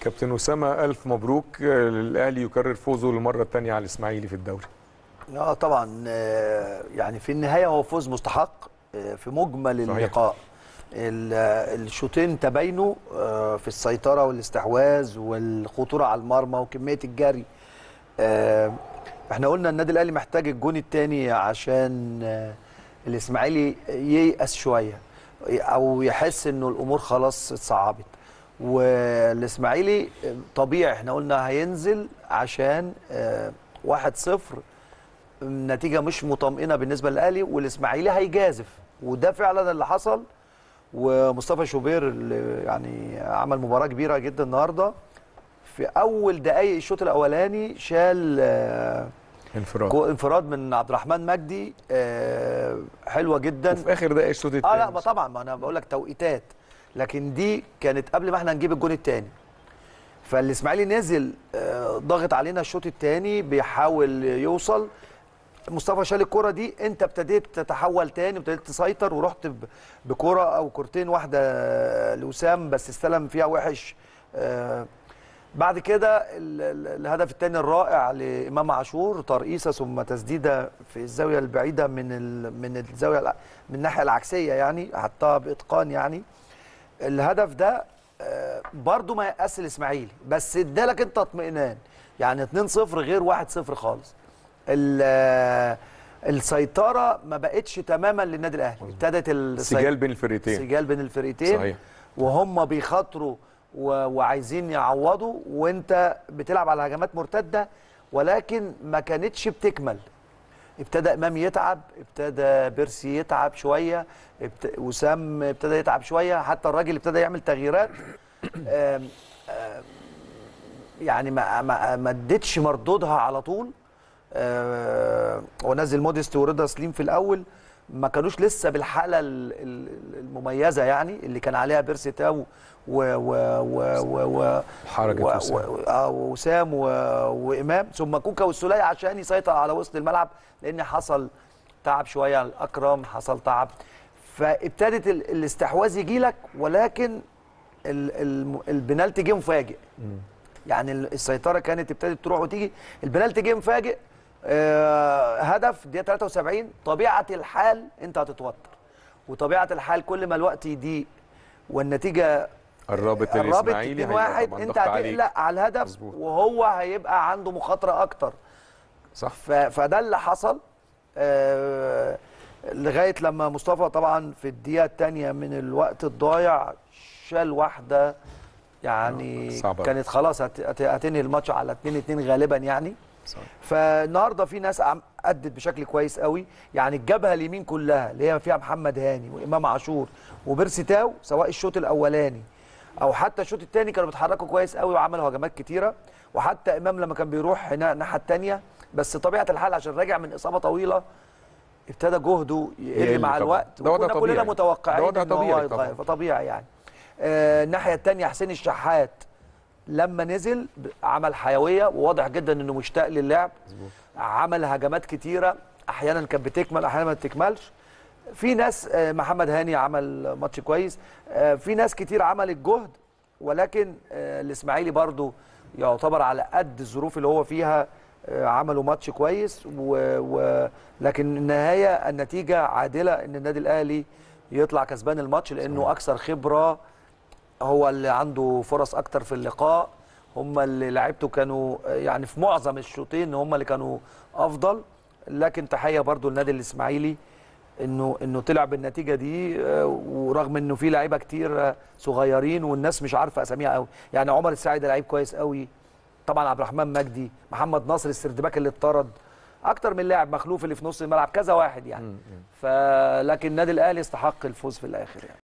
كابتن اسامه الف مبروك آه، الاهلي يكرر فوزه للمره الثانيه على الاسماعيلي في الدوري اه طبعا آه، يعني في النهايه هو فوز مستحق آه، في مجمل صحيح. اللقاء ال- آه، الشوطين تباينوا آه، في السيطره والاستحواذ والخطوره على المرمى وكميه الجري آه، احنا قلنا النادي الاهلي محتاج الجون الثاني عشان آه، الاسماعيلي ييأس شويه او يحس انه الامور خلاص اتصعبت والاسماعيلي آه، طبيعي احنا قلنا هينزل عشان آه، 1-0 نتيجه مش مطمئنه بالنسبه للاهلي والاسماعيلي هيجازف وده فعلا اللي حصل ومصطفى شوبير اللي يعني عمل مباراه كبيره جدا النهارده في اول دقائق الشوط الاولاني شال آه، انفراد كو- انفراد من عبد الرحمن مجدي آه، حلوه جدا وفي اخر دقائق الشوط اه الثاني لا ما طبعا ما انا بقول لك توقيتات لكن دي كانت قبل ما احنا نجيب الجون الثاني فالاسماعيلي نزل آه، ضاغط علينا الشوط الثاني بيحاول يوصل مصطفى شال الكرة دي انت ابتديت تتحول تاني وابتديت تسيطر ورحت ب- بكرة او كورتين واحدة لوسام بس استلم فيها وحش آه، بعد كده ال- ال- الهدف الثاني الرائع لامام عاشور ترقيصه ثم تسديده في الزاويه البعيده من ال... من الزاويه الع- من الناحيه العكسيه يعني حطها باتقان يعني الهدف ده آه، برضو ما يأس الاسماعيلي بس ادالك انت اطمئنان يعني 2-0 غير 1-0 خالص ال- آه، السيطره ما بقتش تماما للنادي الاهلي ابتدت السي- سجال بين الفريقين سجال بين الفرقتين صحيح. وهم بيخاطروا و... وعايزين يعوضوا وانت بتلعب على هجمات مرتده ولكن ما كانتش بتكمل ابتدى امام يتعب ابتدى بيرسي يتعب شويه ابت... وسام ابتدى يتعب شويه حتى الراجل ابتدى يعمل تغييرات آم... آم... يعني ما ما ما ادتش مردودها على طول آه، ونزل موديست ورضا سليم في الاول ما كانوش لسه بالحاله ال- ال- المميزه يعني اللي كان عليها بيرسي تاو و و و و و حركة و- وسام. و- آه، وسام و- وامام ثم كوكا والسوليه عشان يسيطر على وسط الملعب لان حصل تعب شويه على الاكرم حصل تعب فابتدت ال- الاستحواذ يجي لك ولكن ال- الم- البنالتي جه مفاجئ يعني ال- السيطره كانت ابتدت تروح وتيجي البنالتي جه مفاجئ آه هدف دقيقه 73 طبيعه الحال انت هتتوتر وطبيعه الحال كل ما الوقت يضيق والنتيجه قربت قربت الاسماعيلي 2 هيبقى 1 طبعاً انت ضغط عليك. هتقلق على الهدف مظبوط. وهو هيبقى عنده مخاطره اكتر صح ف- فده اللي حصل آه لغايه لما مصطفى طبعا في الدقيقه الثانيه من الوقت الضايع شال واحده يعني صعبة أوي. كانت خلاص هت- هت- هتنهي الماتش على 2 2 غالبا يعني صح. فالنهارده في ناس عم- ادت بشكل كويس قوي يعني الجبهه اليمين كلها اللي هي فيها محمد هاني وامام عاشور وبيرسي تاو سواء الشوط الاولاني او حتى الشوط الثاني كانوا بيتحركوا كويس قوي وعملوا هجمات كتيره وحتى امام لما كان بيروح هنا الناحيه الثانيه بس طبيعه الحال عشان راجع من اصابه طويله ابتدى جهده يقل يقل مع طبعاً. الوقت ده وضع وكنا كلنا طبيعي. متوقعين ده وضع إن هو طبيعي هيتغير، طبعاً. فطبيعي يعني آه، الناحيه الثانيه حسين الشحات لما نزل ب- عمل حيويه وواضح جدا انه مشتاق للعب عمل هجمات كتيره احيانا كانت بتكمل احيانا ما بتكملش في ناس آه، محمد هاني عمل ماتش كويس آه، في ناس كتير عملت جهد ولكن آه، الاسماعيلي برضو يعتبر على قد الظروف اللي هو فيها آه، عملوا ماتش كويس و... و... لكن النهايه النتيجه عادله ان النادي الاهلي يطلع كسبان الماتش لانه اكثر خبره هو اللي عنده فرص اكتر في اللقاء هم اللي لعبته كانوا يعني في معظم الشوطين هم اللي كانوا افضل لكن تحيه برضو للنادي الاسماعيلي انه انه طلع بالنتيجه دي آه، ورغم انه في لعيبه كتير آه، صغيرين والناس مش عارفه اساميها قوي يعني عمر السعيد ده لعيب كويس قوي طبعا عبد الرحمن مجدي محمد ناصر السردباك اللي اتطرد اكتر من لاعب مخلوف اللي في نص الملعب كذا واحد يعني فلكن النادي الاهلي استحق الفوز في الاخر يعني